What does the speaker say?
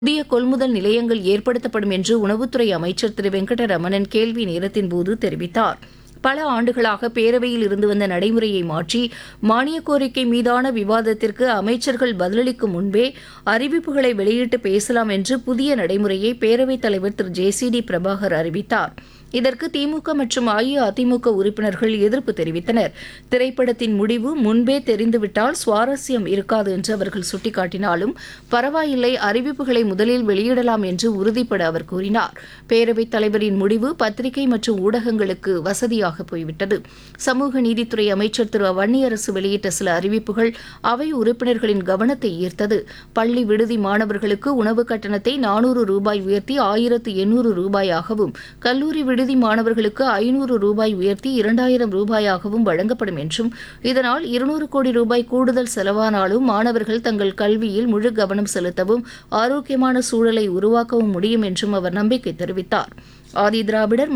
புதிய கொள்முதல் நிலையங்கள் ஏற்படுத்தப்படும் என்று உணவுத்துறை அமைச்சர் திரு வெங்கடரமணன் கேள்வி நேரத்தின்போது தெரிவித்தார் பல ஆண்டுகளாக பேரவையில் இருந்து வந்த நடைமுறையை மாற்றி மானியக் கோரிக்கை மீதான விவாதத்திற்கு அமைச்சர்கள் பதிலளிக்கும் முன்பே அறிவிப்புகளை வெளியிட்டு பேசலாம் என்று புதிய நடைமுறையை பேரவைத் தலைவர் Thiru J C D Prabhakar அறிவித்தார் இதற்கு திமுக மற்றும் அஇஅதிமுக உறுப்பினர்கள் எதிர்ப்பு தெரிவித்தனர் திரைப்படத்தின் முடிவு முன்பே தெரிந்துவிட்டால் சுவாரஸ்யம் இருக்காது என்று அவர்கள் சுட்டிக்காட்டினாலும் பரவாயில்லை அறிவிப்புகளை முதலில் வெளியிடலாம் என்று உறுதிபட அவர் கூறினார் பேரவைத் தலைவரின் முடிவு பத்திரிகை மற்றும் ஊடகங்களுக்கு வசதியாக போய்விட்டது சமூக நீதித்துறை அமைச்சர் திரு வன்னியரசு வெளியிட்ட சில அறிவிப்புகள் அவை உறுப்பினர்களின் கவனத்தை ஈர்த்தது பள்ளி விடுதி மாணவர்களுக்கு உணவு கட்டணத்தை நானூறு ரூபாய் உயர்த்தி ஆயிரத்து எண்ணூறு ரூபாயாகவும் கல்லூரி விடுதி மாணவர்களுக்கு ஐநூறு ரூபாய் உயர்த்தி இரண்டாயிரம் ரூபாயாகவும் வழங்கப்படும் என்றும் இதனால் இருநூறு கோடி ரூபாய் கூடுதல் செலவானாலும் மாணவர்கள் தங்கள் கல்வியில் முழு கவனம் செலுத்தவும் ஆரோக்கியமான சூழலை உருவாக்கவும் முடியும் என்றும் அவர் நம்பிக்கை தெரிவித்தார் ஆதி திராவிடர்